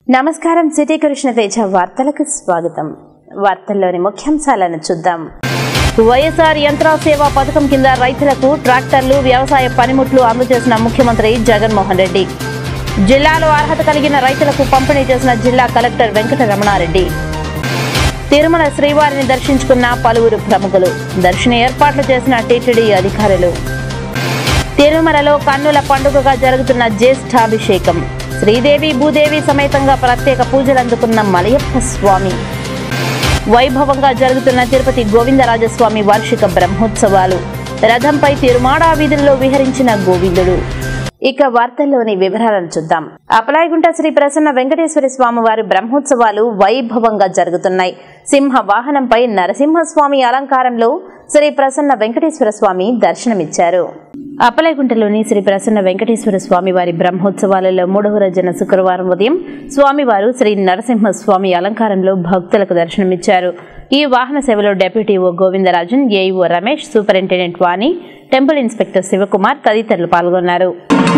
నమస్కారం సిటీ కృష్ణ తేజ వార్తలకు స్వాగతం వార్తల్లోని ముఖ్యాంశాలను చూద్దాం వైఎస్ఆర్ యంత్ర సేవా పథకం కింద రైతులకు ట్రాక్టర్లు వ్యవసాయ పనిముట్లు అందజేసిన ముఖ్యమంత్రి జగన్మోహన్ రెడ్డి జిల్లాలో అర్హత కలిగిన రైతులకు పంపిణీ చేసిన జిల్లా కలెక్టర్ వెంకట రమణారెడ్డి తిరుమల శ్రీవారిని దర్శించుకున్న పలువురు ప్రముఖులు దర్శన ఏర్పాట్లు చేసిన టీటీడీ అధికారులు తిరుమలలో కన్నుల పండుగగా జరుగుతున్న జ్యేష్ఠాభిషేకం శ్రీదేవి భూదేవి సమేతంగా ప్రత్యేక పూజలు అందుకున్న మలయప్ప స్వామి వైభవంగా జరుగుతున్న తిరుపతి గోవిందరాజస్వామి వార్షిక బ్రహ్మోత్సవాలు రథంపై తిరుమాడా వీధుల్లో విహరించిన గోవిందుడు ఇక వార్తల్లోని వివరాలను చూద్దాం అపలాయగుంట శ్రీ ప్రసన్న వెంకటేశ్వర స్వామి వారి బ్రహ్మోత్సవాలు వైభవంగా జరుగుతున్నాయి సింహ వాహనంపై నరసింహస్వామి అలంకారంలో శ్రీ ప్రసన్న వెంకటేశ్వర స్వామి దర్శనమిచ్చారు అప్పలైగుంటలోని శ్రీ ప్రసన్న వెంకటేశ్వర స్వామి వారి బ్రహ్మోత్సవాలలో మూడవ రోజున శుక్రవారం ఉదయం స్వామివారు శ్రీ నరసింహస్వామి అలంకారంలో భక్తులకు దర్శనమిచ్చారు ఈ వాహన సేవలో deputy O Govindarajan AEO Ramesh superintendent Vani temple inspector Sivakumar తదితరులు పాల్గొన్నారు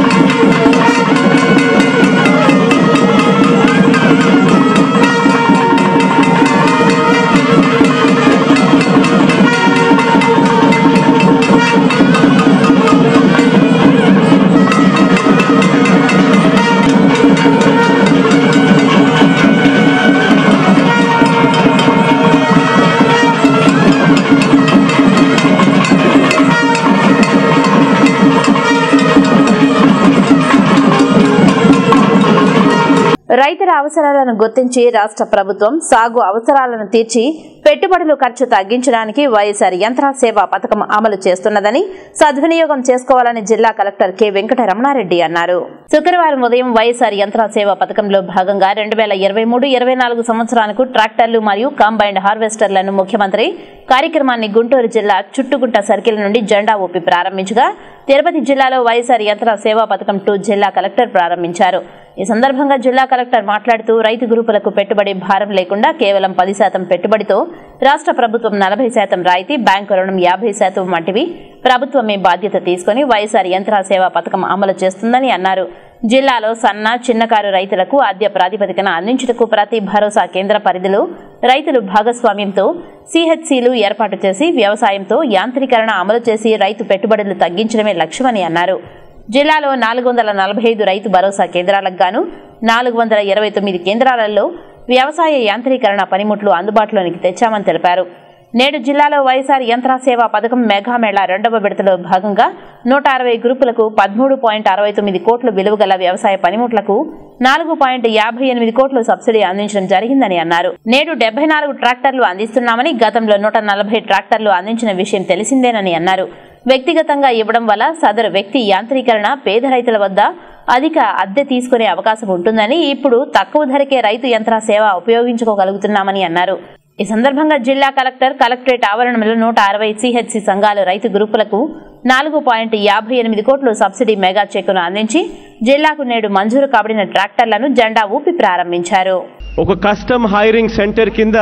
రైతుల అవసరాలను గుర్తించి రాష్ట్ర ప్రభుత్వం సాగు అవసరాలను తీర్చి పెట్టుబడులు ఖర్చు తగ్గించడానికి వైఎస్ఆర్ యంత్ర సేవా పథకం అమలు చేస్తున్నదని సద్వినియోగం చేసుకోవాలని జిల్లా కలెక్టర్ కె వెంకట రమణారెడ్డి అన్నారు శుక్రవారం ఉదయం వైఎస్ఆర్ యంత్ర సేవా పథకంలో భాగంగా రెండు వేల ఇరవై మూడు ఇరవై నాలుగు సంవత్సరానికి ట్రాక్టర్లు మరియు కాంబైన్డ్ హార్వెస్టర్లను ముఖ్యమంత్రి కార్యక్రమాన్ని గుంటూరు జిల్లా చుట్టుగుట్ట సర్కిల్ నుండి జెండా ఊపి ప్రారంభించగా తిరుపతి జిల్లాలో వైఎస్ఆర్ యంత్ర సేవా పథకం టూ జిల్లా కలెక్టర్ ప్రారంభించారు ఈ సందర్భంగా జిల్లా కలెక్టర్ మాట్లాడుతూ రైతు గ్రూపులకు పెట్టుబడి భారం లేకుండా కేవలం పది శాతం పెట్టుబడితో రాష్ట్ర ప్రభుత్వం నలభై శాతం రాయితీ బ్యాంకు రుణం యాభై శాతం వంటివి ప్రభుత్వమే బాధ్యత తీసుకుని వైఎస్ఆర్ యంత్ర సేవా పథకం అమలు చేస్తుందని అన్నారు జిల్లాలో సన్న చిన్నకారు రైతులకు ఆద్య ప్రాతిపదికన అందించుటకు ప్రతి భరోసా కేంద్ర పరిధిలో రైతులు భాగస్వామ్యంతో సిహెచ్సిలు ఏర్పాటు చేసి వ్యవసాయంతో యాంత్రీకరణ అమలు చేసి రైతు పెట్టుబడులు తగ్గించడమే లక్ష్యమని అన్నారు జిల్లాలో నాలుగు వందల నలభై ఐదు రైతు భరోసా కేంద్రాలకు గాను నాలుగు వందల ఇరవై తొమ్మిది కేంద్రాలలో వ్యవసాయ యాంత్రీకరణ పనిముట్లు అందుబాటులోనికి తెచ్చామని తెలిపారు నేడు జిల్లాలో వైఎస్ఆర్ యంత్ర సేవా పథకం మెగా మేళా రెండవ విడతలో భాగంగా నూట అరవై గ్రూపులకు పదమూడు పాయింట్ అరవై తొమ్మిది కోట్ల విలువ గల వ్యవసాయ పనిముట్లకు నాలుగు పాయింట్ యాభై ఎనిమిది కోట్లు సబ్సిడీ అందించడం జరిగిందని అన్నారు నేడు డెబ్బై నాలుగు ట్రాక్టర్లు అందిస్తున్నామని గతంలో నూట నలభై ట్రాక్టర్లు అందించిన విషయం తెలిసిందేనని అన్నారు వ్యక్తిగతంగా ఇవ్వడం వల్ల సదరు వ్యక్తి యాంత్రీకరణ పేద రైతుల వద్ద అధిక అద్దె తీసుకునే అవకాశం ఉంటుందని ఇప్పుడు తక్కువ ధరకే రైతు యంత్ర సేవ ఉపయోగించుకోగలుగుతున్నామని అన్నారు ఈ సందర్భంగా జిల్లా కలెక్టర్ కలెక్టరేట్ ఆవరణంలో నూట అరవై సిహెచ్సి సంఘాలు రైతు గ్రూపులకు నాలుగు పాయింట్ యాభై ఎనిమిది కోట్లు సబ్సిడీ మెగా చెక్కును అందించి జిల్లాకు నేడు మంజూరు కాబడిన ట్రాక్టర్లను జెండా ఊపి ప్రారంభించారు ఒక కస్టమ్ హైరింగ్ సెంటర్ కింద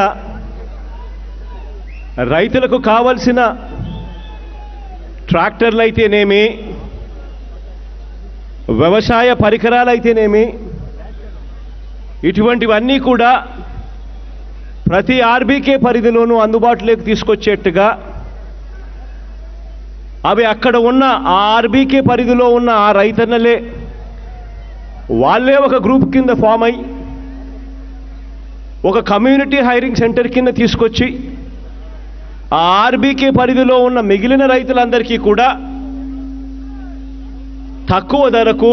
రైతులకు కావలసిన ట్రాక్టర్లు అయితేనేమి వ్యవసాయ పరికరాలు అయితేనేమి ఇటువంటివన్నీ కూడా ప్రతి ఆర్బీకే పరిధిలోనూ అందుబాటులోకి తీసుకొచ్చేట్టుగా అవి అక్కడ ఉన్న ఆ ఆర్బీకే పరిధిలో ఉన్న ఆ రైతన్నలే వాళ్ళే ఒక గ్రూప్ కింద ఫామ్ అయి ఒక కమ్యూనిటీ హైరింగ్ సెంటర్ కింద తీసుకొచ్చి ఆ ఆర్బీకే పరిధిలో ఉన్న మిగిలిన రైతులందరికీ కూడా తక్కువ ధరకు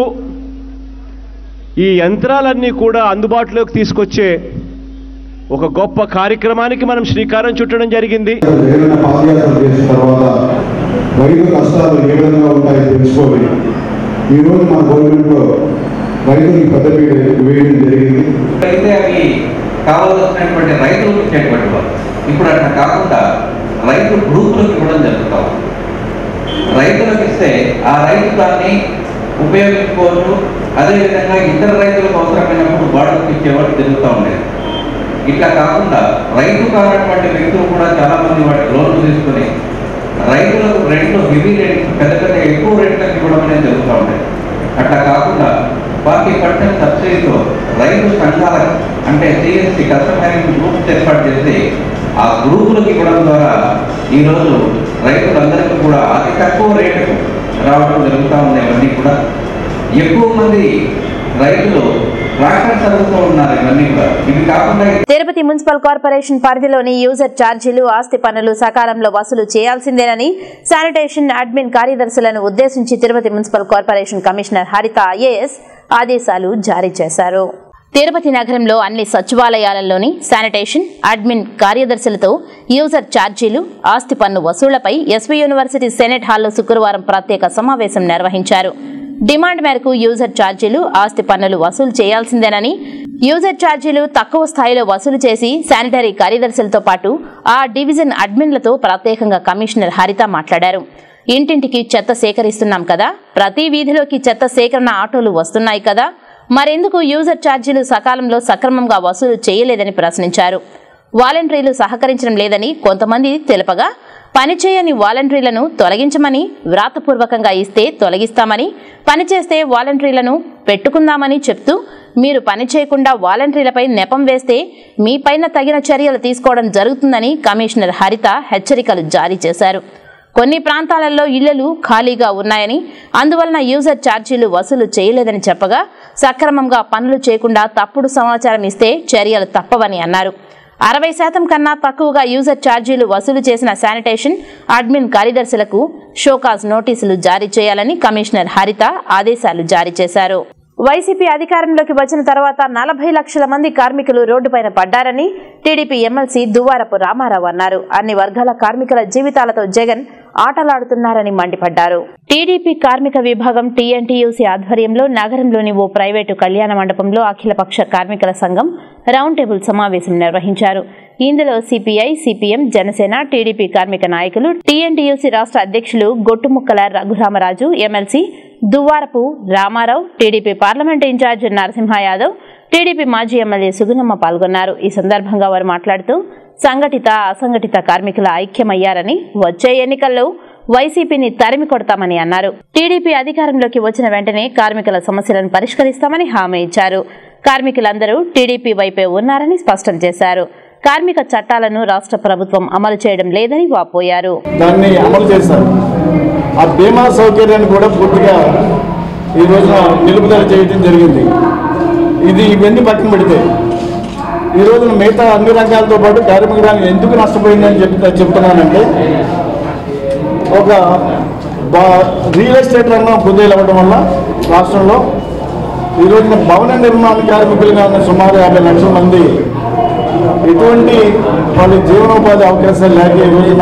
ఈ యంత్రాలన్నీ కూడా అందుబాటులోకి తీసుకొచ్చే ఒక గొప్ప కార్యక్రమానికి మనం శ్రీకారం చుట్టడం జరిగింది ఏదైనా పాదయాత్ర చేసిన తర్వాత రైతు కష్టాలు ఏ విధంగా ఉంటాయో తెలుసుకొని ఈరోజు మా గవర్నమెంట్లో రైతులకు పెద్దపీట వేయడం జరిగింది అయితే అవి కావాల్సినటువంటి రైతులకు ఇచ్చేటువంటి వాళ్ళు ఇప్పుడు అట్లా కాకుండా రైతు గ్రూపులకు ఇవ్వడం జరుగుతాం రైతులకు ఇస్తే ఆ రైతు దాన్ని ఉపయోగించుకోవచ్చు అదేవిధంగా ఇతర రైతులకు అవసరమైనప్పుడు బాడుకు ఇచ్చేవాడు జరుగుతూ ఉండేది ఇట్లా కాకుండా రైతు కానటువంటి వ్యక్తులు కూడా చాలా మంది వాటి లోన్లు తీసుకుని రైతులకు రెండు హెవీ రేట్ పెద్ద పెద్ద ఎక్కువ రేట్లకు ఇవ్వడం అనేది జరుగుతూ ఉండేది అట్లా కాకుండా ఫార్టీ పర్సెంట్ సబ్సిడీ పద్ధతితో రైతు సంఘాలకు అంటే సిఎస్సి కస్టమరింగ్ గ్రూప్స్ ఏర్పాటు చేసి ఆ గ్రూపులకు ఇవ్వడం ద్వారా ఈరోజు రైతులందరికీ కూడా అతి తక్కువ రేటుకు రావడం జరుగుతూ ఉంది ఇవన్నీ కూడా ఎక్కువ మంది రైతులు ట్రాక్టర్ చదువుతూ ఉన్నారు ఇవన్నీ కూడా ఇవి కాకుండా తిరుపతి మున్సిపల్ కార్పొరేషన్ పరిధిలోని యూజర్ ఛార్జీలు ఆస్తి పన్నులు సకాలంలో వసూలు చేయాల్సిందేనని శానిటేషన్ అడ్మిన్ కార్యదర్శులను ఉద్దేశించి Tirupati municipal corporation commissioner Haritha IAS ఆదేశాలు జారీ చేశారు తిరుపతి నగరంలో అన్ని సచివాలయాలలోని శానిటేషన్ అడ్మిన్ కార్యదర్శులతో యూజర్ ఛార్జీలు ఆస్తి పన్ను వసూళ్లపై ఎస్వీ యూనివర్సిటీ సెనెట్ హాల్లో శుక్రవారం ప్రత్యేక సమావేశం నిర్వహించారు డిమాండ్ మేరకు యూజర్ ఛార్జీలు ఆస్తి పన్నులు వసూలు చేయాల్సిందేనని యూజర్ ఛార్జీలు తక్కువ స్థాయిలో వసూలు చేసి శానిటరీ కార్యదర్శులతో పాటు ఆ డివిజన్ అడ్మిన్లతో ప్రత్యేకంగా కమిషనర్ హరిత మాట్లాడారు ఇంటింటికి చెత్త సేకరిస్తున్నాం కదా ప్రతి వీధిలోకి చెత్త సేకరణ ఆటోలు వస్తున్నాయి కదా మరెందుకు యూజర్ ఛార్జీలు సకాలంలో సక్రమంగా వసూలు చేయలేదని ప్రశ్నించారు వాలంటీర్లు సహకరించడం లేదని కొంతమంది తెలుపగా పనిచేయని వాలంటీర్లను తొలగించమని వ్రాతపూర్వకంగా ఇస్తే తొలగిస్తామని పనిచేస్తే వాలంటీర్లను పెట్టుకుందామని చెప్తూ మీరు పని చేయకుండా వాలంటీర్లపై నెపం వేస్తే మీపైన తగిన చర్యలు తీసుకోవడం జరుగుతుందని కమిషనర్ హరిత హెచ్చరికలు జారీ చేశారు కొన్ని ప్రాంతాలలో ఇళ్లలు ఖాళీగా ఉన్నాయని అందువలన యూజర్ ఛార్జీలు వసూలు చేయలేదని చెప్పగా సక్రమంగా పనులు చేయకుండా తప్పుడు సమాచారం ఇస్తే చర్యలు తప్పవని అన్నారు అరవై శాతం కన్నా తక్కువగా యూజర్ ఛార్జీలు వసూలు చేసిన శానిటేషన్ అడ్మిన్ కార్యదర్శులకు షోకాజ్ నోటీసులు జారీ చేయాలని కమిషనర్ హరిత ఆదేశాలు జారీ చేశారు వైసీపీ అధికారంలోకి వచ్చిన తర్వాత నలభై లక్షల మంది కార్మికులు రోడ్డుపైన పడ్డారని టీడీపీ ఎమ్మెల్సీ దువ్వారపు రామారావు అన్నారు అన్ని వర్గాల కార్మికుల జీవితాలతో జగన్ ఆటలాడుతున్నారని మండిపడ్డారు టీడీపీ కార్మిక విభాగం టీఎన్టీయూసీ ఆధ్వర్యంలో నగరంలోని ఓ ప్రైవేటు కళ్యాణ మండపంలో అఖిలపక్ష కార్మికుల సంఘం రౌండ్ టేబుల్ సమావేశం నిర్వహించారు ఇందులో సిపిఐ సిపిఎం జనసేన టీడీపీ కార్మిక నాయకులు టీఎన్టీయూసీ రాష్ట్ర అధ్యక్షులు Gottumukkala Raghuramaraju MLC Duvvarapu Ramarao TDP parliament in-charge Narasimha Yadav TDP మాజీ ఎమ్మెల్యే సుగుణమ్మ పాల్గొన్నారు ఈ సందర్భంగా వారు మాట్లాడుతూ సంఘటిత అసంఘటిత కార్మికుల ఐక్యమయ్యారని వచ్చే ఎన్నికల్లో వైసీపీని తరిమి కొడతామని అన్నారు టీడీపీ అధికారంలోకి వచ్చిన వెంటనే కార్మికుల సమస్యలను పరిష్కరిస్తామని హామీ ఇచ్చారు కార్మికులందరూ టీడీపీ వైపే ఉన్నారని స్పష్టం చేశారు కార్మిక చట్టాలను రాష్ట్ర ప్రభుత్వం అమలు చేయడం లేదని వాపోయారు దాన్ని అమలు చేశారు ఆ బీమా సౌకర్యాన్ని కూడా పూర్తిగా ఈ రోజున నిలుపుదల చేయడం జరిగింది ఇది ఇవన్నీ పక్కన పెడితే ఈ రోజున మిగతా అన్ని రంగాలతో పాటు కార్మిక రంగం ఎందుకు నష్టపోయిందని చెప్తా చెప్తున్నానంటే ఒక బా రియల్ ఎస్టేట్ రంగం కుదేలవ్వడం వల్ల రాష్ట్రంలో ఈ రోజున భవన నిర్మాణ కార్మికులుగా ఉన్న సుమారు యాభై లక్షల మంది ఎటువంటి వాళ్ళ జీవనోపాధి అవకాశాలు లేక ఈ రోజున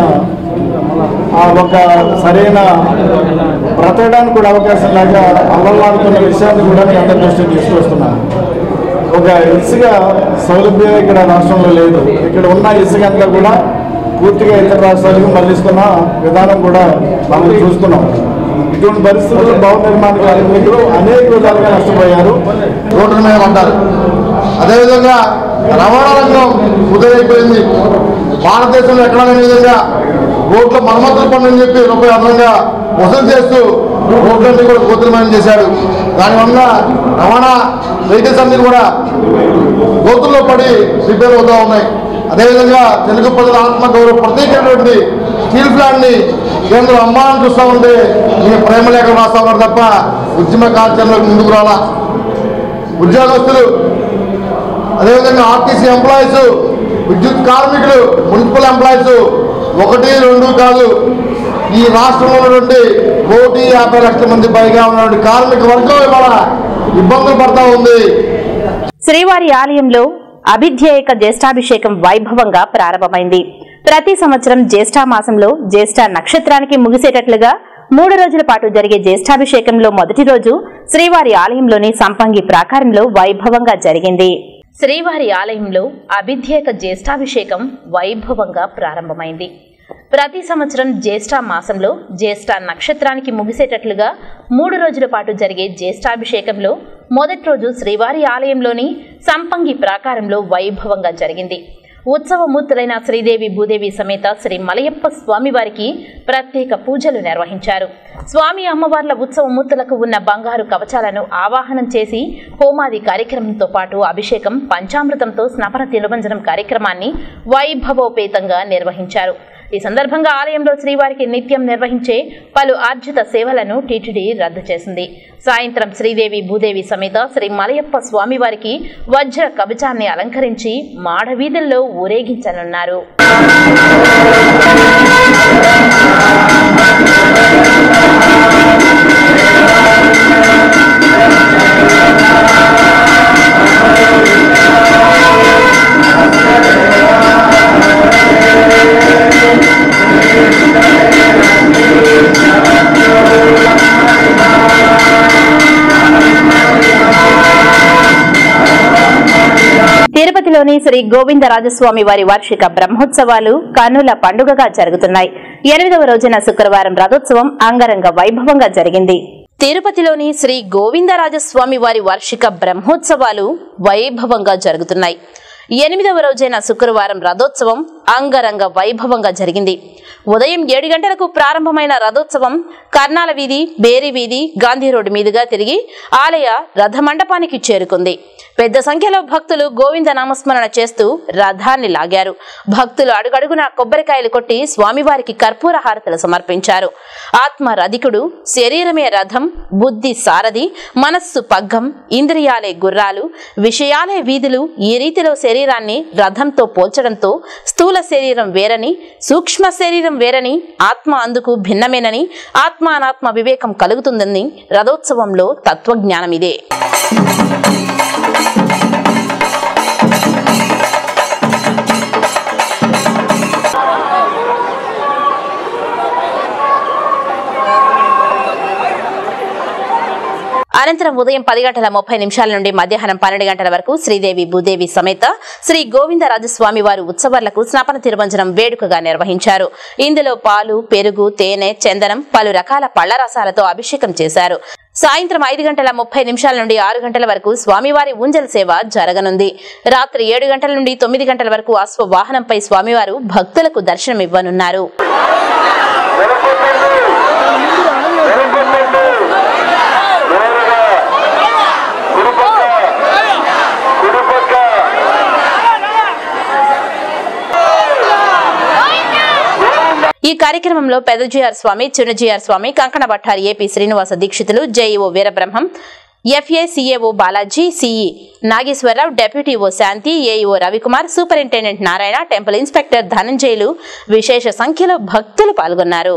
ఆ ఒక సరైన బ్రతకడానికి కూడా అవకాశం లేక అల్లల్లాడుతున్న విషయాన్ని కూడా నేను అందరి దృష్టికి తీసుకొస్తున్నాను ఒక ఇసుక సౌలభ్యం ఇక్కడ రాష్ట్రంలో లేదు ఇక్కడ ఉన్న ఇసుక అంతా కూడా పూర్తిగా ఇతర రాష్ట్రాలకు మళ్లిస్తున్న విధానం కూడా మనం చూస్తున్నాం ఇటువంటి పరిస్థితుల్లో భవన నిర్మాణ కార్మికులు అనేక విధాలుగా నష్టపోయారు రోడ్ల మీద పడ్డారు అదేవిధంగా రవాణా రంగం కుదిరైపోయింది భారతదేశంలో ఎక్కడ లేని విధంగా రోడ్ల మరమ్మతుల పనులని చెప్పి రూపాయి అదనంగా వసూలు చేస్తూ రోడ్లన్నీ కూడా కుదిరమని చేశాడు దానివల్ల రవాణా వెహికల్స్ అన్ని కూడా గోతుల్లో పడి రిపేర్ అవుతూ ఉన్నాయి అదేవిధంగా తెలుగు ప్రజల ఆత్మగౌరవ ప్రత్యేకమైనటువంటి స్టీల్ ప్లాంట్ ని కేంద్రం అమ్మాలని చూస్తూ ఉంటే ఈయన ప్రేమ లేఖ రాస్తా ఉన్నారు తప్ప ఉద్యమ కార్యక్రమంలోకి ముందుకు రాలా ఉద్యోగస్తులు అదేవిధంగా ఆర్టీసీ ఎంప్లాయీస్ విద్యుత్ కార్మికులు మున్సిపల్ ఎంప్లాయీస్ ఒకటి రెండు కాదు ఈ రాష్ట్రంలో ఉన్నటువంటి కోటి యాభై లక్షల మంది పైగా ఉన్నటువంటి కార్మిక వర్గం ఇవాళ ఇబ్బందులు పడతా ఉంది శ్రీవారి ఆలయంలో అభిధ్యేయక జ్యేష్ఠాభిషేకం వైభవంగా ప్రారంభమైంది ప్రతి సంవత్సరం జ్యేష్ఠ మాసంలో జ్యేష్ఠ నక్షత్రానికి ముగిసేటట్లుగా మూడు రోజుల పాటు జరిగే జ్యేష్ఠాభిషేకంలో మొదటి రోజు శ్రీవారి ఆలయంలోని సంపంగి ప్రాకారంలో వైభవంగా జరిగింది శ్రీవారి ఆలయంలో అభిధ్యేక జ్యేష్ఠాభిషేకం వైభవంగా ప్రారంభమైంది ప్రతి సంవత్సరం జ్యేష్ఠ మాసంలో జ్యేష్ఠ నక్షత్రానికి ముగిసేటట్లుగా మూడు రోజుల పాటు జరిగే జ్యేష్ఠాభిషేకంలో మొదటి రోజు శ్రీవారి ఆలయంలోని సంపంగి ప్రాకారంలో వైభవంగా జరిగింది ఉత్సవమూర్తులైన శ్రీదేవి భూదేవి సమేత శ్రీ మలయప్ప స్వామివారికి ప్రత్యేక పూజలు నిర్వహించారు స్వామి అమ్మవార్ల ఉత్సవమూర్తులకు ఉన్న బంగారు కవచాలను ఆవాహనం చేసి హోమాది కార్యక్రమంతో పాటు అభిషేకం పంచామృతంతో స్నపన తిరువంజనం కార్యక్రమాన్ని వైభవోపేతంగా నిర్వహించారు ఈ సందర్భంగా ఆలయంలో శ్రీవారికి నిత్యం నిర్వహించే పలు ఆర్జిత సేవలను టీటీడీ రద్దు చేసింది సాయంత్రం శ్రీదేవి భూదేవి సమేత శ్రీ మలయప్ప స్వామివారికి వజ్ర కవచాన్ని అలంకరించి మాడవీధుల్లో ఊరేగించనున్నారు తిరుపతిలోని శ్రీ గోవిందరాజస్వామి వారి వార్షిక బ్రహ్మోత్సవాలు కన్నుల పండుగగా జరుగుతున్నాయి ఎనిమిదవ రోజున శుక్రవారం రథోత్సవం అంగరంగ వైభవంగా జరిగింది తిరుపతిలోని శ్రీ గోవిందరాజస్వామి వారి వార్షిక బ్రహ్మోత్సవాలు వైభవంగా జరుగుతున్నాయి ఎనిమిదవ రోజైన శుక్రవారం రథోత్సవం అంగరంగ వైభవంగా జరిగింది ఉదయం ఏడు గంటలకు ప్రారంభమైన రథోత్సవం కర్నాల వీధి బేరి వీధి గాంధీ రోడ్డు మీదుగా తిరిగి ఆలయ రథ మండపానికి చేరుకుంది పెద్ద సంఖ్యలో భక్తులు గోవింద నామస్మరణ చేస్తూ రథాన్ని లాగారు భక్తులు అడుగడుగున కొబ్బరికాయలు కొట్టి స్వామివారికి కర్పూర హారతులు సమర్పించారు ఆత్మ రధికుడు శరీరమే రథం బుద్ధి సారథి మనస్సు పగ్గం ఇంద్రియాలే గుర్రాలు విషయాలే వీధులు ఈ రీతిలో శరీరాన్ని రథంతో పోల్చడంతో స్థూల శరీరం వేరని సూక్ష్మ శరీరం వేరని ఆత్మ అందుకు భిన్నమేనని ఆత్మ అనాత్మ వివేకం కలుగుతుందని రథోత్సవంలో తత్వజ్ఞానం ఇదే అనంతరం ఉదయం పది గంటల ముప్పై నిమిషాల నుండి మధ్యాహ్నం పన్నెండు గంటల వరకు శ్రీదేవి భూదేవి సమేత శ్రీ గోవిందరాజస్వామి వారి ఉత్సవాలకు స్నాపన తిరువంజనం వేడుకగా నిర్వహించారు ఇందులో పాలు పెరుగు తేనె చందనం పలు రకాల పళ్ల రసాలతో అభిషేకం చేశారు సాయంత్రం ఐదు గంటల ముప్పై నిమిషాల నుండి ఆరు గంటల వరకు స్వామివారి ఊంజల్ సేవ జరగనుంది రాత్రి ఏడు గంటల నుండి తొమ్మిది గంటల వరకు అశ్వ వాహనంపై స్వామివారు భక్తులకు దర్శనమివ్వనున్నారు ఈ కార్యక్రమంలో పెదజీఆర్ స్వామి చిన్నజీఆర్ స్వామి కంకణ భట్టారి AP Srinivasa Dikshitulu JEO Veerabrahmam FA CAO Balaji CE Nageswararao deputy O Shanti AEO Ravikumar superintendent Narayana temple inspector Dhananjayulu విశేష సంఖ్యలో భక్తులు పాల్గొన్నారు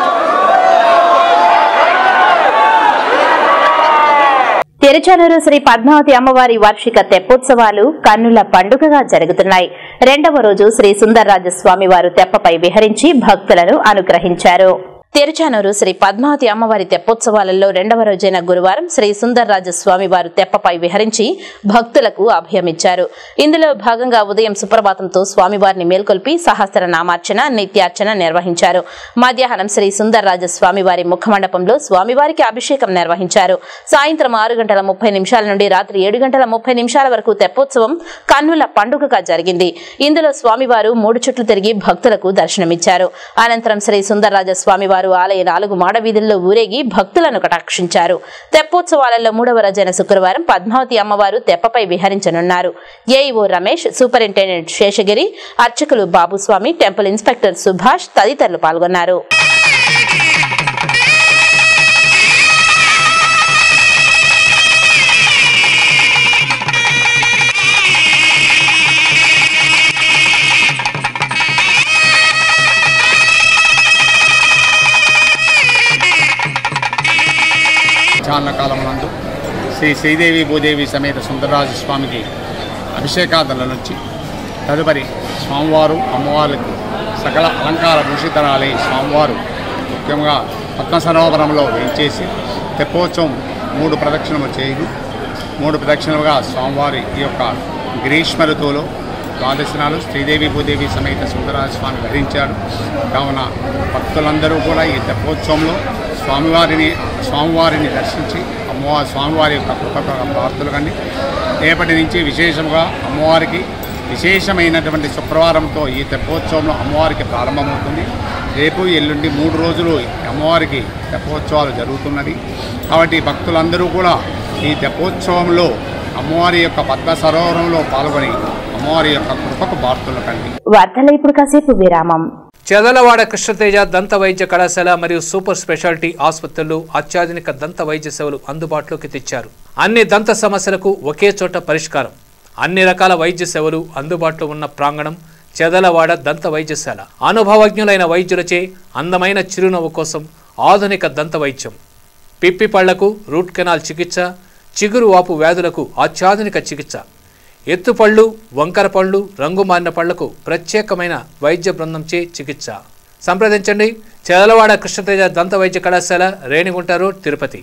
తిరుచానూరు శ్రీ పద్మావతి అమ్మవారి వార్షిక తెప్పోత్సవాలు కన్నుల పండుగగా జరుగుతున్నాయి రెండవ రోజు శ్రీ సుందర్రాజ స్వామి వారు తెప్పపై విహరించి భక్తులను అనుగ్రహించారు తిరుచానూరు శ్రీ పద్మావతి అమ్మవారి తెప్పోత్సవాలలో రెండవ రోజైన గురువారం శ్రీ సుందర్రాజ స్వామి వారు తెప్పపై విహరించి భక్తులకు అభయమిచ్చారు ఇందులో భాగంగా ఉదయం సుప్రభాతంతో స్వామివారిని మేల్కొల్పి సహస్ర నామార్చన నిత్యార్చన నిర్వహించారు మధ్యాహ్నం శ్రీ సుందర్రాజ స్వామివారి ముఖమండపంలో స్వామివారికి అభిషేకం నిర్వహించారు సాయంత్రం ఆరు గంటల ముప్పై నిమిషాల నుండి రాత్రి ఏడు గంటల ముప్పై నిమిషాల వరకు తెప్పోత్సవం కన్నుల పండుగగా జరిగింది ఇందులో స్వామివారు మూడు చుట్లు తిరిగి భక్తులకు దర్శనమిచ్చారు అనంతరం శ్రీ సుందర్రాజ స్వామివారు ఆలయ నాలుగు మాడ వీధుల్లో ఊరేగి భక్తులను కటాక్షించారు తెప్పోత్సవాలలో మూడవ రోజైన శుక్రవారం పద్మావతి అమ్మవారు తెప్పపై విహరించనున్నారు ఏఈఓ రమేష్ సూపరింటెండెంట్ శేషగిరి అర్చకులు బాబుస్వామి టెంపుల్ ఇన్స్పెక్టర్ సుభాష్ తదితరులు పాల్గొన్నారు చాలా కాలం నందు శ్రీ శ్రీదేవి భూదేవి సమేత సుందరరాజ స్వామికి అభిషేకాదుల నుంచి తదుపరి స్వామివారు అమ్మవార్లకు సకల అలంకార భూషితరాలై స్వామివారు ముఖ్యంగా పద్మసరోవరంలో వేయించేసి తెప్పోత్సవం మూడు ప్రదక్షిణలు చేయు మూడు ప్రదక్షిణలుగా స్వామివారి ఈ యొక్క గ్రీష్మ ఋతువులో ద్వాదశనాలు శ్రీదేవి భూదేవి సమేత సుందరరాజ స్వామి ధరించాడు కావున భక్తులందరూ కూడా ఈ తెప్పోత్సవంలో స్వామివారిని స్వామివారిని దర్శించి అమ్మవారి స్వామివారి యొక్క కృప ప్రార్థనలు కానీ రేపటి నుంచి విశేషంగా అమ్మవారికి విశేషమైనటువంటి శుక్రవారంతో ఈ తెప్పోత్సవంలో అమ్మవారికి ప్రారంభమవుతుంది రేపు ఎల్లుండి మూడు రోజులు ఈ అమ్మవారికి తెప్పోత్సవాలు జరుగుతున్నది కాబట్టి భక్తులందరూ కూడా ఈ తెప్పోత్సవంలో అమ్మవారి యొక్క పద్మ సరోవరంలో పాల్గొని అమ్మవారి యొక్క కృపకు బార్తులు కండి వార్తలు ఇప్పుడు కాసేపు విరామం చెదలవాడ కృష్ణతేజ దంత వైద్య కళాశాల మరియు సూపర్ స్పెషాలిటీ ఆసుపత్రులు అత్యాధునిక దంత వైద్య సేవలు అందుబాటులోకి తెచ్చారు అన్ని దంత సమస్యలకు ఒకే చోట పరిష్కారం అన్ని రకాల వైద్య సేవలు అందుబాటులో ఉన్న ప్రాంగణం చెదలవాడ దంత వైద్యశాల అనుభవజ్ఞులైన వైద్యులచే అందమైన చిరునవ్వు కోసం ఆధునిక దంత వైద్యం పిప్పి పళ్లకు రూట్ కెనాల్ చికిత్స చిగురు వాపు వ్యాధులకు అత్యాధునిక చికిత్స ఎత్తుపళ్ళు వంకర పళ్ళు రంగు మారిన పళ్లకు ప్రత్యేకమైన వైద్య బృందంచే చికిత్స సంప్రదించండి చెదలవాడ కృష్ణతేజ దంత వైద్య కళాశాల రేణిగుంట రోడ్ తిరుపతి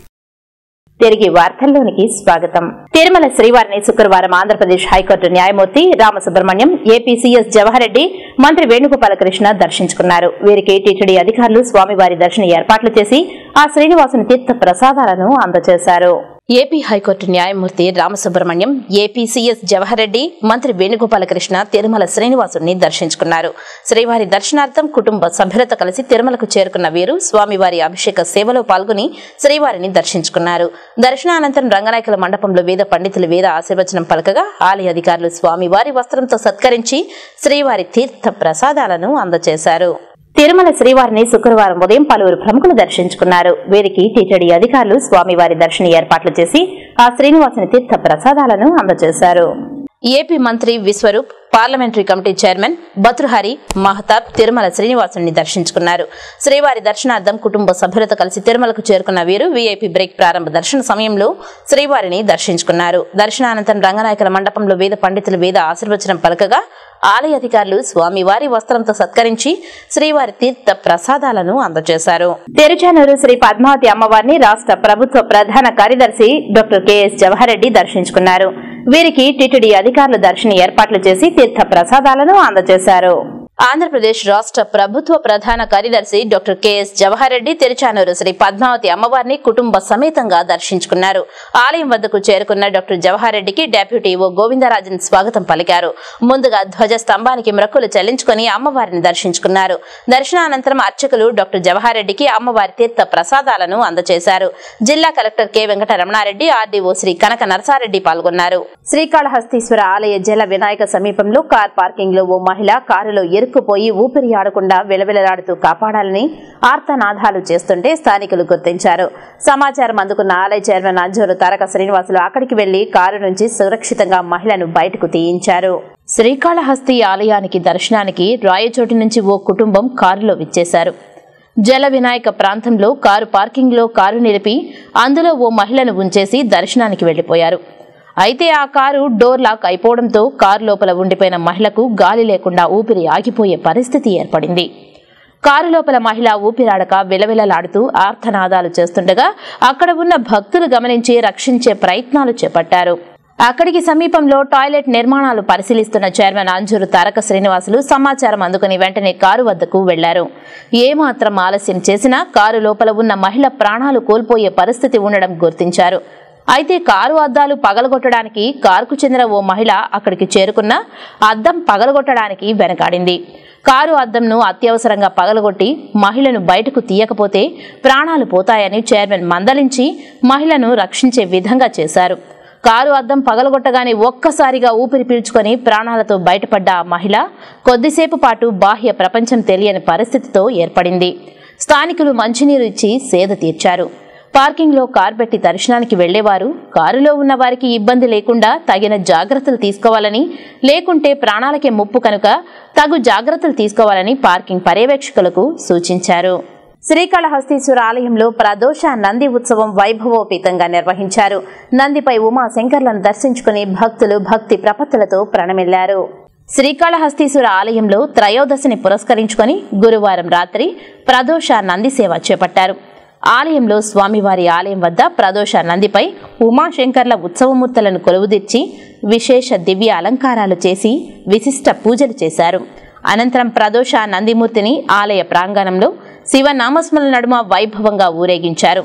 తిరిగి వార్తల్లోనికి స్వాగతం తిరుమల శ్రీవారిని శుక్రవారం ఆంధ్రప్రదేశ్ హైకోర్టు న్యాయమూర్తి రామసుబ్రహ్మణ్యం ఏపీసీఎస్ జవహర్రెడ్డి మంత్రి వేణుగోపాలకృష్ణ దర్శించుకున్నారు వీరికి టీటీడీ అధికారులు స్వామివారి దర్శన ఏర్పాట్లు చేసి ఆ శ్రీనివాసుని తీర్థ ప్రసాదాలను అందజేశారు ఏపీ హైకోర్టు న్యాయమూర్తి రామసుబ్రహ్మణ్యం ఏపీసీఎస్ జవహర్రెడ్డి మంత్రి వేణుగోపాలకృష్ణ తిరుమల శ్రీనివాసుని దర్శించుకున్నారు శ్రీవారి దర్శనార్థం కుటుంబ సభ్యులతో కలిసి తిరుమలకు చేరుకున్న వీరు స్వామివారి అభిషేక సేవలో పాల్గొని శ్రీవారిని దర్శించుకున్నారు దర్శనానంతరం రంగనాయకుల మండపంలో వేద పండితులు వేద ఆశీర్వచనం పలకగా ఆలయ అధికారులు స్వామివారి వస్త్రంతో సత్కరించి శ్రీవారి తీర్థ ప్రసాదాలను అందజేశారు తిరుమల శ్రీవారిని శుక్రవారం ఉదయం పలువురు ప్రముఖులు దర్శించుకున్నారు వీరికి టీటీడీ అధికారులు స్వామివారి దర్శన ఏర్పాట్లు చేసి ఆ శ్రీనివాసుని తీర్థ ప్రసాదాలను అందజేశారు ఏపీ మంత్రి Vishwaroop parliamentary committee chairman Bhartruhari Mahtab Tirumala శ్రీనివాసుని దర్శించుకున్నారు శ్రీవారి దర్శనార్థం కుటుంబ సభ్యులతో కలిసి తిరుమలకు చేరుకున్న వీరు వీఐపీ బ్రేక్ ప్రారంభ దర్శన సమయంలో శ్రీవారిని దర్శించుకున్నారు దర్శనానంతరం రంగనాయకుల మండపంలో వేద పండితులు వేద ఆశీర్వచనం పలకగా ఆలయ అధికారులు స్వామివారి వస్త్రంతో సత్కరించి శ్రీవారి తీర్థ ప్రసాదాలను అందజేశారు తెరుచానూరు శ్రీ పద్మావతి అమ్మవారిని రాష్ట్ర ప్రభుత్వ ప్రధాన కార్యదర్శి డాక్టర్ కెఎస్ జవహర్రెడ్డి దర్శించుకున్నారు వీరికి టీటీడీ అధికారులు దర్శన ఏర్పాట్లు చేసి తీర్థ ప్రసాదాలను అందజేశారు ఆంధ్రప్రదేశ్ రాష్ట్ర ప్రభుత్వ ప్రధాన కార్యదర్శి డాక్టర్ కెఎస్ జవహర్ రెడ్డి తిరుచానూరు శ్రీ పద్మావతి అమ్మవారిని కుటుంబ సమేతంగా దర్శించుకున్నారు ఆలయం వద్దకు చేరుకున్న డాక్టర్ జవహర్ రెడ్డికి డెప్యూటీ ఓ గోవిందరాజన్ స్వాగతం పలికారు ముందుగా ధ్వజ స్తంభానికి మ్రక్కులు చెల్లించుకుని అమ్మవారిని దర్శించుకున్నారు దర్శనానంతరం అర్చకులు డాక్టర్ జవహర్ రెడ్డికి అమ్మవారి తీర్థ ప్రసాదాలను అందజేశారు జిల్లా collector K Venkata Ramana Reddy RDO Sri Kanaka Narasa Reddy పాల్గొన్నారు శ్రీకాళహస్తీశ్వర ఆలయ జల వినాయక సమీపంలో కార్ పార్కింగ్ లో ఓ మహిళ కారులో ఇరుక్కుపోయి ఊపిరి ఆడకుండా విలవిలలాడుతూ కాపాడాలని ఆర్తనాదాలు చేస్తుంటే స్థానికులు గుర్తించారు సమాచారం అందుకున్న ఆలయ చైర్మన్ అంజూరు తారక శ్రీనివాసులు అక్కడికి వెళ్లి కారు నుంచి సురక్షితంగా మహిళను బయటకు తీయించారు శ్రీకాళహస్తి ఆలయానికి దర్శనానికి రాయచోటి నుంచి ఓ కుటుంబం కారులో విచ్చేశారు జల వినాయక ప్రాంతంలో కారు పార్కింగ్లో కారు నిలిపి అందులో ఓ మహిళను ఉంచేసి దర్శనానికి వెళ్లిపోయారు అయితే ఆ కారు డోర్ లాక్ అయిపోవడంతో కారు లోపల ఉండిపోయిన మహిళకు గాలి లేకుండా ఊపిరి ఆగిపోయే పరిస్థితి ఏర్పడింది కారు లోపల మహిళ ఊపిరాడక విలవిలలాడుతూ ఆర్తనాదాలు చేస్తుండగా అక్కడ ఉన్న భక్తులు గమనించి రక్షించే ప్రయత్నాలు చేపట్టారు అక్కడికి సమీపంలో టాయిలెట్ నిర్మాణాలు పరిశీలిస్తున్న చైర్మన్ అంజూరు తారక శ్రీనివాసులు సమాచారం అందుకుని వెంటనే కారు వద్దకు వెళ్లారు ఏమాత్రం ఆలస్యం చేసినా కారు లోపల ఉన్న మహిళ ప్రాణాలు కోల్పోయే పరిస్థితి ఉండడం గుర్తించారు అయితే కారు అద్దాలు పగలగొట్టడానికి కారుకు చెందిన ఓ మహిళ అక్కడికి చేరుకున్న అద్దం పగలగొట్టడానికి వెనకాడింది కారు అద్దంను అత్యవసరంగా పగలగొట్టి మహిళను బయటకు తీయకపోతే ప్రాణాలు పోతాయని చైర్మన్ మందలించి మహిళను రక్షించే విధంగా చేశారు కారు అద్దం పగలగొట్టగానే ఒక్కసారిగా ఊపిరి పీల్చుకొని ప్రాణాలతో బయటపడ్డ ఆ మహిళ కొద్దిసేపు పాటు బాహ్య ప్రపంచం తెలియని పరిస్థితితో ఏర్పడింది స్థానికులు మంచినీరు ఇచ్చి సేద తీర్చారు పార్కింగ్లో కార్ పెట్టి దర్శనానికి వెళ్లేవారు కారులో ఉన్న వారికి ఇబ్బంది లేకుండా తగిన జాగ్రత్తలు తీసుకోవాలని లేకుంటే ప్రాణాలకే ముప్పు కనుక తగు జాగ్రత్తలు తీసుకోవాలని పార్కింగ్ పర్యవేక్షకులకు సూచించారు శ్రీకాళహస్తీశ్వర ఆలయంలో ప్రదోష నంది ఉత్సవం వైభవోపేతంగా నిర్వహించారు నందిపై ఉమా శంకర్లను దర్శించుకుని భక్తులు భక్తి ప్రపత్తులతో ప్రణమిల్లారు శ్రీకాళహస్తీశ్వర ఆలయంలో త్రయోదశిని పురస్కరించుకొని గురువారం రాత్రి ప్రదోష నంది సేవ చేపట్టారు ఆలయంలో స్వామివారి ఆలయం వద్ద ప్రదోష నందిపై ఉమాశంకర్ల ఉత్సవమూర్తులను కొలువుదీర్చి విశేష దివ్య అలంకారాలు చేసి విశిష్ట పూజలు చేశారు అనంతరం ప్రదోష నందిమూర్తిని ఆలయ ప్రాంగణంలో శివనామస్మరణ నడుమ వైభవంగా ఊరేగించారు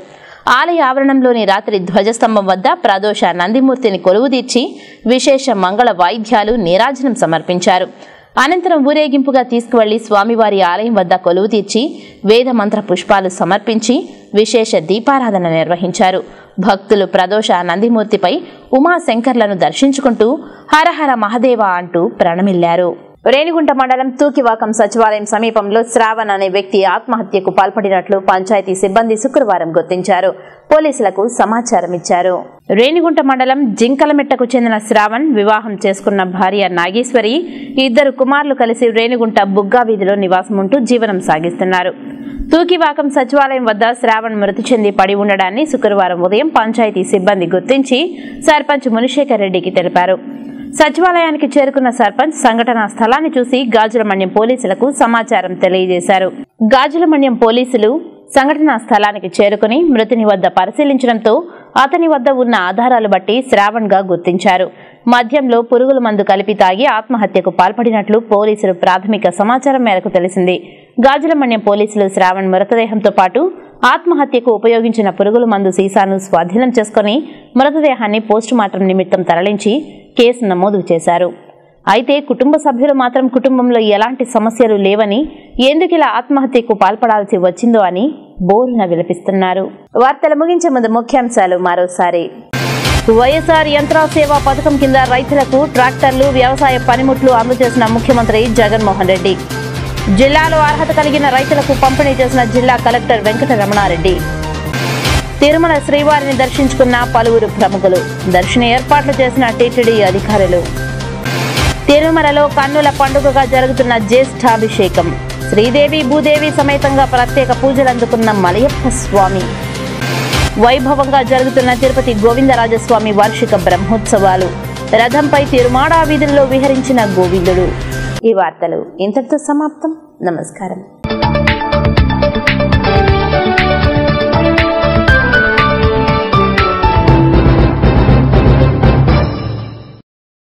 ఆలయ ఆవరణంలోని రాత్రి ధ్వజస్తంభం వద్ద ప్రదోష నందిమూర్తిని కొలువుదీర్చి విశేష మంగళ వాయిద్యాలు నీరాజనం సమర్పించారు అనంతరం ఊరేగింపుగా తీసుకువెళ్లి స్వామివారి ఆలయం వద్ద కొలువు తీర్చి వేద మంత్ర పుష్పాలు సమర్పించి విశేష దీపారాధన నిర్వహించారు భక్తులు ప్రదోష నందిమూర్తిపై ఉమాశంకర్లను దర్శించుకుంటూ హరహర మహదేవ అంటూ ప్రణమిల్లారు రేణిగుంట మండలం తూకివాకం సచివాలయం సమీపంలో శ్రావణ్ అనే వ్యక్తి ఆత్మహత్యకు పాల్పడినట్లు పంచాయతీ సిబ్బంది శుక్రవారం గుర్తించారు పోలీసులకు సమాచారం ఇచ్చారు రేణిగుంట మండలం జింకలమెట్టకు చెందిన శ్రావణ్ వివాహం చేసుకున్న భార్య నాగేశ్వరి ఇద్దరు కుమారులు కలిసి రేణిగుంట బుగ్గా వీధిలో నివాసం ఉంటూ జీవనం సాగిస్తున్నారు తూకివాకం సచివాలయం వద్ద శ్రావణ్ మృతి చెంది పడి ఉండడాన్ని శుక్రవారం ఉదయం పంచాయతీ సిబ్బంది గుర్తించి సర్పంచ్ మునిశేఖర్ రెడ్డికి తెలిపారు సచివాలయానికి చేరుకున్న సర్పంచ్ సంఘటనా స్థలాన్ని చూసి గాజులమణ్యం పోలీసులకు సమాచారం తెలియజేశారు గాజులమణ్యం పోలీసులు సంఘటనా స్థలానికి చేరుకుని మృతిని వద్ద పరిశీలించడంతో అతని వద్ద ఉన్న ఆధారాలు బట్టి శ్రావణ్ గా గుర్తించారు మద్యంలో పురుగుల మందు కలిపి తాగి ఆత్మహత్యకు పాల్పడినట్లు పోలీసులు ప్రాథమిక సమాచారం మేరకు తెలిసింది గాజులమణ్యం పోలీసులు శ్రావణ్ మృతదేహంతో పాటు ఆత్మహత్యకు ఉపయోగించిన పురుగుల మందు సీసాను స్వాధీనం చేసుకుని మృతదేహాన్ని పోస్టుమార్టం నిమిత్తం తరలించి కేసు నమోదు చేశారు అయితే కుటుంబ సభ్యులు మాత్రం కుటుంబంలో ఎలాంటి సమస్యలు లేవని ఎందుకిలా ఆత్మహత్యకు పాల్పడాల్సి వచ్చిందో అని బోరున విలపిస్తున్నారు వార్తలు ముగించే ముందు ముఖ్యాంశాలు మరోసారి వైఎస్ఆర్ యంత్ర సేవా పథకం కింద రైతులకు ట్రాక్టర్లు వ్యవసాయ పనిముట్లు అందజేసిన ముఖ్యమంత్రి జగన్మోహన్ రెడ్డి జిల్లాలో అర్హత కలిగిన రైతులకు పంపిణీ చేసిన జిల్లా కలెక్టర్ వెంకట రమణారెడ్డి తిరుమల శ్రీవారిని దర్శించుకున్న పలువురు ప్రముఖులు దర్శన ఏర్పాట్లు చేసిన టీటీడీ అధికారులు తిరుమలలో కన్నుల పండుగగా జరుగుతున్న జ్యేష్ఠాభిషేకం శ్రీదేవి భూదేవి సమేతంగా ప్రత్యేక పూజలు అందుకున్న మలయప్ప స్వామి వైభవంగా జరుగుతున్న తిరుపతి గోవిందరాజస్వామి వార్షిక బ్రహ్మోత్సవాలు రథంపై తిరుమాడా వీధుల్లో విహరించిన గోవిందుడు ఈ వార్తలు ఇంతటితో సమాప్తం నమస్కారం